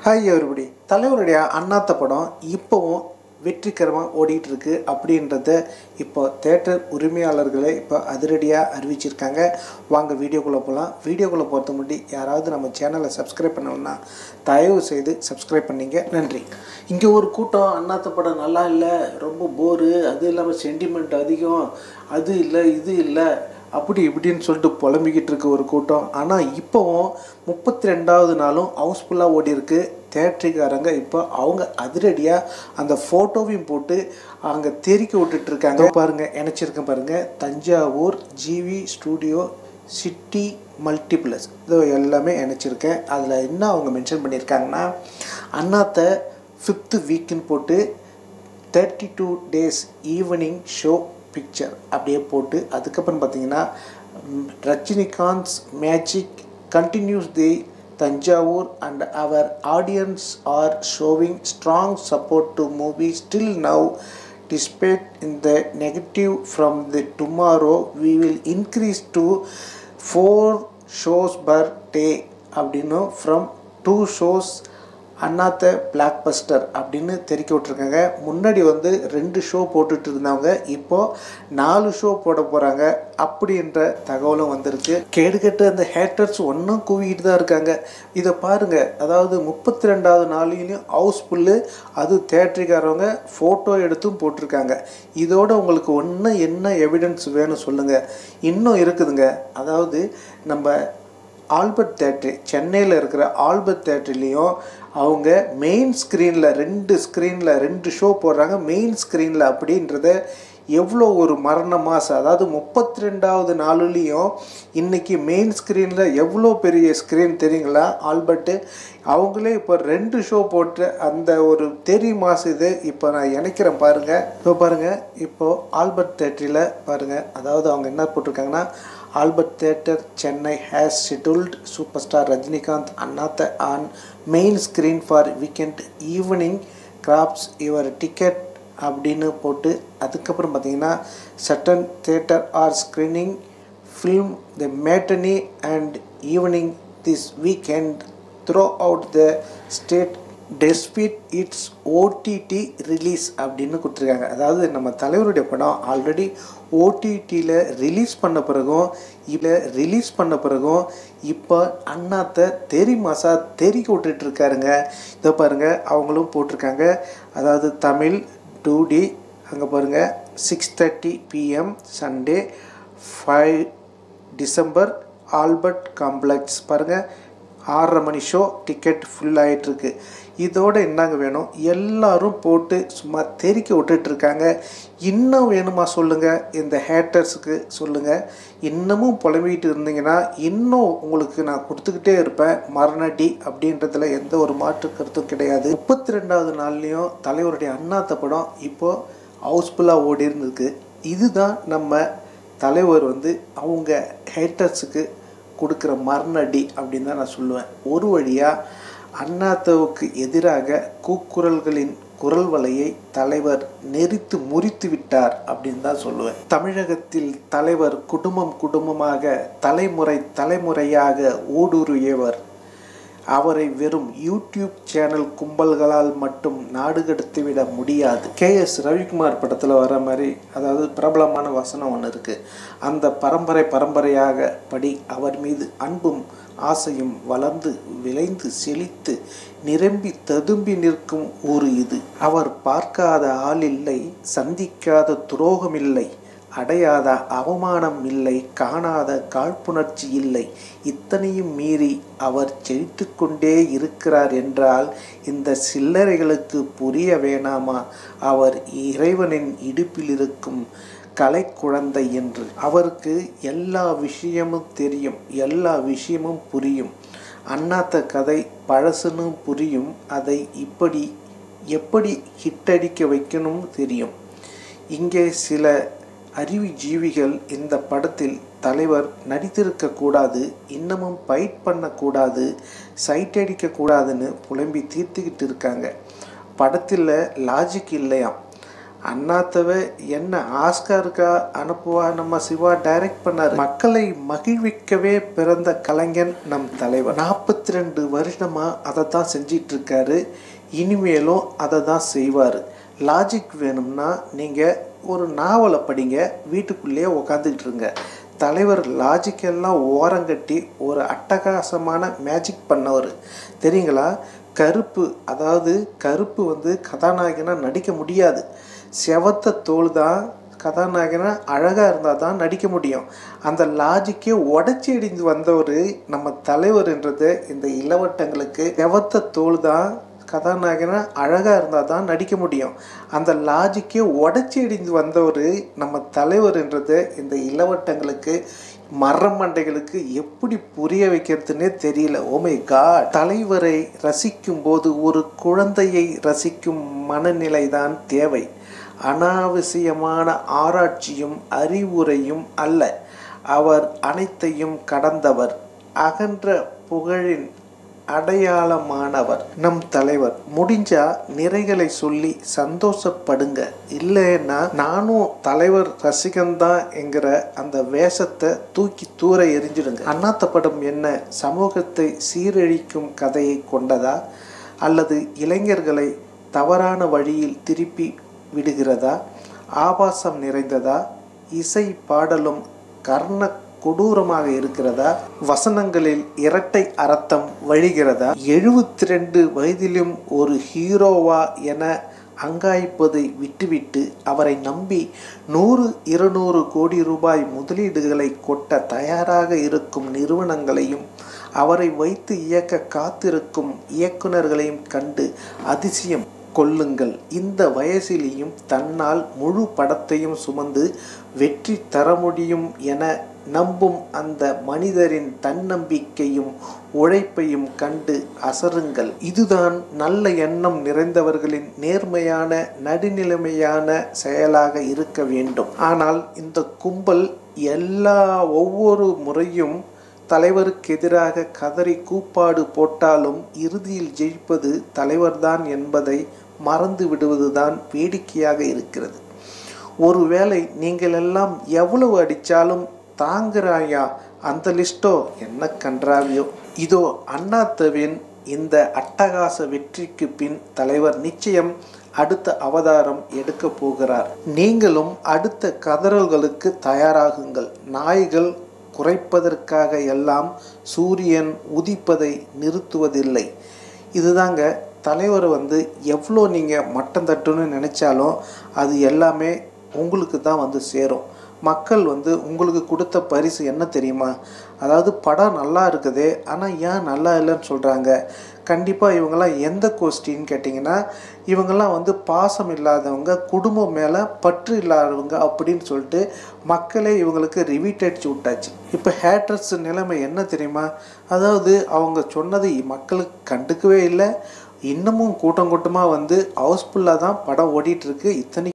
hi everybody தலைவருடைய அண்ணாத்த படம் இப்போவும் வெற்றிகரமாக ஓடிட்டு இருக்கு அப்படின்றத இப்போ தேட்டர் உரிமையாளர்களே இப்போ அதிரடியாக அறிவிச்சிருக்காங்க வாங்க வீடியோக்குள்ளே போகலாம் வீடியோக்குள்ளே போகிறதுக்கு முன்னாடி யாராவது நம்ம சேனலை சப்ஸ்கிரைப் பண்ணணும்னா தயவு செய்து சப்ஸ்கிரைப் பண்ணீங்க நன்றி இங்கே ஒரு கூட்டம் அண்ணாத்த படம் நல்லா இல்லை ரொம்ப போரு அது இல்லாமல் சென்டிமெண்ட் அதிகம் அது இல்லை இது இல்லை அப்படி இப்படின்னு சொல்லிட்டு புலம்பிக்கிட்டு இருக்க ஒரு கூட்டம் ஆனால் இப்போவும் முப்பத்தி ரெண்டாவது நாளும் ஹவுஸ்ஃபுல்லாக ஓடி இருக்கு தேட்டரிக்காரங்க இப்போ அவங்க அதிரடியாக அந்த ஃபோட்டோவையும் போட்டு அங்கே தெறிக்க விட்டுட்டு இருக்காங்க பாருங்க இணைச்சிருக்கேன் பாருங்க Thanjavur GV studio city multiplex இது எல்லாமே இணைச்சிருக்கேன் அதில் என்ன அவங்க மென்ஷன் பண்ணியிருக்காங்கன்னா அண்ணாத்த ஃபிஃப்த்து வீக்குன்னு போட்டு thirty two days evening show picture அப்படியே போட்டு அதுக்கப்புறம் பார்த்தீங்கன்னா ம், Rajinikanth's magic continues the Thanjavur and our audience are showing strong support to movie still now despite in the negative from the tomorrow we will increase to four shows per day அப்படின்னு from two shows Annaatthe blockbuster அப்படின்னு தெரிவிக்க விட்ருக்காங்க முன்னாடி வந்து ரெண்டு show போட்டுட்டு இருந்தவங்க இப்போ நாலு ஷோ போட போகிறாங்க அப்படின்ற தகவலும் வந்திருக்கு கேடுகட்டு அந்த ஹேட்டர்ஸ் ஒன்றும் கூவிக்கிட்டு தான் இருக்காங்க இதை பாருங்கள் அதாவது முப்பத்தி ரெண்டாவது நாளையிலையும் ஹவுஸ்ஃபுல்லு அது தேட்டரிக்காரவங்க ஃபோட்டோ எடுத்தும் போட்டிருக்காங்க இதோட உங்களுக்கு ஒன்றும் என்ன எவிடன்ஸ் வேணும் சொல்லுங்கள் இன்னும் இருக்குதுங்க அதாவது நம்ம ஆல்பர்ட் தேட்டர் சென்னையில் இருக்கிற ஆல்பர்ட் தேட்டர்லேயும் அவங்க மெயின் ஸ்க்ரீனில் ரெண்டு ஸ்க்ரீனில் ரெண்டு ஷோ போடுறாங்க மெயின் ஸ்க்ரீனில் அப்படின்றத எவ்வளோ ஒரு மரண மாதம் அதாவது முப்பத்தி ரெண்டாவது நாளுலேயும் இன்றைக்கி மெயின் ஸ்க்ரீனில் எவ்வளோ பெரிய ஸ்க்ரீன் தெரியுங்களா ஆல்பர்ட்டு அவங்களே இப்போ ரெண்டு ஷோ போட்டு அந்த ஒரு தெரி மாதம் இது இப்போ நான் இணைக்கிறேன் பாருங்கள் இப்போ பாருங்கள் இப்போது ஆல்பர்ட் தேட்டரில் பாருங்கள் அதாவது அவங்க என்ன போட்டிருக்காங்கன்னா Albert theatre Chennai has scheduled super star Rajinikanth Annaatthe on main screen for weekend evening grabs your ticket அப்படின்னு போட்டு அதுக்கப்புறம் பார்த்தீங்கன்னா sutton theatre are screening film the matinee and evening this weekend throughout the state despite its OTT release அப்படின்னு கொடுத்துருக்காங்க அதாவது நம்ம தலைவருடைய படம் ஆல்ரெடி ஓடிடியில் ரிலீஸ் பண்ண பிறகும் இல்லை ரிலீஸ் பண்ண பிறகும் இப்போ அண்ணாத்த தெரி மாசா தெறிக்க விட்டுட்டு இருக்காருங்க இதை பாருங்கள் அவங்களும் போட்டிருக்காங்க அதாவது தமிழ் டூ டி அங்கே பாருங்கள் six thirty PM Sunday five December Albert complex பாருங்கள் ஆறரை மணி ஷோ டிக்கெட் ஃபுல் ஆகிட்டுருக்கு இதோட என்னங்க வேணும் எல்லாரும் போட்டு சும்மா தெறிக்க விட்டுட்ருக்காங்க இன்னும் வேணுமா சொல்லுங்கள் இந்த ஹேட்டர்ஸுக்கு சொல்லுங்கள் இன்னமும் புலம்பிக்கிட்டு இருந்தீங்கன்னா இன்னும் உங்களுக்கு நான் கொடுத்துக்கிட்டே இருப்பேன் மரணடி அப்படின்றதுல எந்த ஒரு மாற்று கருத்தும் கிடையாது முப்பத்தி ரெண்டாவது நாள்லேயும் தலைவருடைய அண்ணாத்த படம் இப்போது ஹவுஸ்ஃபுல்லாக ஓடி இருந்திருக்கு இதுதான் நம்ம தலைவர் வந்து அவங்க ஹேட்டர்ஸுக்கு கொடுக்குற மரணடி அப்படின்னு தான் நான் சொல்லுவேன் ஒரு வழியாக அண்ணாத்தவுக்கு எதிராக கூக்குரல்களின் குரல் வலையை தலைவர் நெறித்து முறித்து விட்டார் அப்படின்னு தான் சொல்லுவேன் தமிழகத்தில் தலைவர் குடும்பம் குடும்பமாக தலைமுறை தலைமுறையாக ஊடுருவியவர் அவரை வெறும் யூடியூப் சேனல் கும்பல்களால் மட்டும் நாடு கடத்திவிட முடியாது கே எஸ் ரவிக்குமார் படத்தில் வர மாதிரி அதாவது பிரபலமான வசனம் ஒன்று இருக்குது அந்த பரம்பரை பரம்பரையாக படி அவர் மீது அன்பும் ஆசையும் வளர்ந்து விளைந்து செழித்து நிரம்பி ததும்பி நிற்கும் ஊர் இது அவர் பார்க்காத ஆள் இல்லை சந்திக்காத துரோகம் இல்லை அடையாத அவமானம் இல்லை காணாத காழ்ப்புணர்ச்சி இல்லை இத்தனையும் மீறி அவர் செழித்து கொண்டே இருக்கிறார் என்றால் இந்த சில்லறைகளுக்கு புரிய வேணாமா அவர் இறைவனின் இடுப்பில் இருக்கும் கலைக்குழந்தை என்று அவருக்கு எல்லா விஷயமும் தெரியும் எல்லா விஷயமும் புரியும் அண்ணாத்த கதை பழசுன்னு புரியும் அதை இப்படி எப்படி ஹிட்டடிக்க வைக்கணும்னு தெரியும் இங்கே சில அறிவு ஜீவிகள் இந்த படத்தில் தலைவர் நடித்திருக்க கூடாது இன்னமும் ஃபைட் பண்ணக்கூடாது சைட் அடிக்கக்கூடாதுன்னு புலம்பி தீர்த்துக்கிட்டு இருக்காங்க படத்தில் லாஜிக் இல்லையாம் அண்ணாத்தவை என்ன ஆஸ்காருக்கா அனுப்புவா நம்ம சிவா டைரக்ட் பண்ணார் மக்களை மகிழ்விக்கவே பிறந்த கலைஞன் நம் தலைவர் நாற்பத்தி ரெண்டு வருஷமா அதை தான் செஞ்சிட்டு இருக்காரு இனிமேலும் அதை தான் செய்வார் லாஜிக் வேணும்னா நீங்கள் ஒரு நாவலை படிங்க வீட்டுக்குள்ளேயே உக்காந்துக்கிட்டு இருங்க தலைவர் லாஜிக்கெல்லாம் ஓரங்கட்டி ஒரு அட்டகாசமான மேஜிக் பண்ணவர் தெரியுங்களா கருப்பு அதாவது கருப்பு வந்து கதாநாயகனாக நடிக்க முடியாது செவத்த தோல் தான் கதாநாயகனாக அழகாக இருந்தால் தான் நடிக்க முடியும் அந்த லாஜிக்கே உடச்சி அடிந்து வந்தவர் நம்ம தலைவர்ன்றது இந்த இளவட்டங்களுக்கு செவத்த தோல் தான் கதாநாயகனாக அழகாக இருந்தால் தான் நடிக்க முடியும் அந்த லாஜிக்கே உடச்சி அடிந்து வந்தவர் நம்ம தலைவர்ன்றது இந்த இளவட்டங்களுக்கு மரமண்டைகளுக்கு எப்படி புரிய வைக்கிறதுனே தெரியல ஓமை கா தலைவரை ரசிக்கும் போது ஒரு குழந்தையை ரசிக்கும் மனநிலை தான் தேவை அனாவசியமான ஆராய்ச்சியும் அறிவுரையும் அல்ல அவர் அனைத்தையும் கடந்தவர் அகன்ற புகழின் அடையாளமானவர் நம் தலைவர் முடிஞ்சா நிறைகளை சொல்லி சந்தோஷப்படுங்க இல்லைன்னா நானும் தலைவர் ரசிகன்தான் என்கிற அந்த வேஷத்தை தூக்கி தூர எரிஞ்சிடுங்க அண்ணாத்த படம் என்ன சமூகத்தை சீரழிக்கும் கதையை கொண்டதா அல்லது இளைஞர்களை தவறான வழியில் திருப்பி விடுகிறதா ஆபாசம் நிறைந்ததா இசை பாடலும் கர்ண கொடூரமாக இருக்கிறதா வசனங்களில் இரட்டை அர்த்தம் வழிகிறதா எழுபத்தி ரெண்டு வயதிலும் ஒரு ஹீரோவா என அங்காய்ப்பதை விட்டுவிட்டு அவரை நம்பி நூறு இருநூறு கோடி ரூபாய் முதலீடுகளை கொட்ட தயாராக இருக்கும் நிறுவனங்களையும் அவரை வைத்து இயக்க காத்திருக்கும் இயக்குநர்களையும் கண்டு அதிசயம் கொள்ளுங்கள் இந்த வயசிலேயும் தன்னால் முழு படத்தையும் சுமந்து வெற்றி தர முடியும் என நம்பும் அந்த மனிதரின் தன்னம்பிக்கையும் உழைப்பையும் கண்டு அசருங்கள் இதுதான் நல்ல எண்ணம் நிறைந்தவர்களின் நேர்மையான நடுநிலைமையான செயலாக இருக்க வேண்டும் ஆனால் இந்த கும்பல் எல்லா ஒவ்வொரு முறையும் தலைவருக்கு எதிராக கதறி கூப்பாடு போட்டாலும் இறுதியில் ஜெயிப்பது தலைவர்தான் என்பதை மறந்து விடுவதுதான் வேடிக்கையாக இருக்கிறது ஒருவேளை நீங்கள் எல்லாம் எவ்வளவு அடித்தாலும் தாங்குறாயா அந்த லிஸ்டோ என்ன கன்றாவியோ இதோ அண்ணாத்தவின் இந்த அட்டகாச வெற்றிக்கு பின் தலைவர் நிச்சயம் அடுத்த அவதாரம் எடுக்க போகிறார் நீங்களும் அடுத்த கதறல்களுக்கு தயாராகுங்கள் நாய்கள் குறைப்பதற்காக எல்லாம் சூரியன் உதிப்பதை நிறுத்துவதில்லை இதுதாங்க தலைவரை வந்து எவ்வளோ நீங்கள் மட்டம் தட்டுன்னு நினச்சாலும் அது எல்லாமே உங்களுக்கு தான் வந்து சேரும் மக்கள் வந்து உங்களுக்கு கொடுத்த பரிசு என்ன தெரியுமா அதாவது படம் நல்லா இருக்குதே ஆனால் ஏன் நல்லா இல்லைன்னு சொல்கிறாங்க கண்டிப்பாக இவங்கெல்லாம் எந்த கோஷ்டின்னு கேட்டிங்கன்னா இவங்கெல்லாம் வந்து பாசம் இல்லாதவங்க குடும்பம் மேலே பற்று இல்லாதவங்க அப்படின்னு சொல்லிட்டு மக்களே இவங்களுக்கு ரிவீட் அடிச்சு விட்டாச்சு இப்போ ஹேட்ரஸ் நிலைமை என்ன தெரியுமா அதாவது அவங்க சொன்னது மக்களுக்கு கண்டுக்கவே இல்லை இன்னமும் கூட்டம் கூட்டமாக வந்து ஹவுஸ்ஃபுல்லாக தான் படம் ஓடிட்டுருக்கு இத்தனை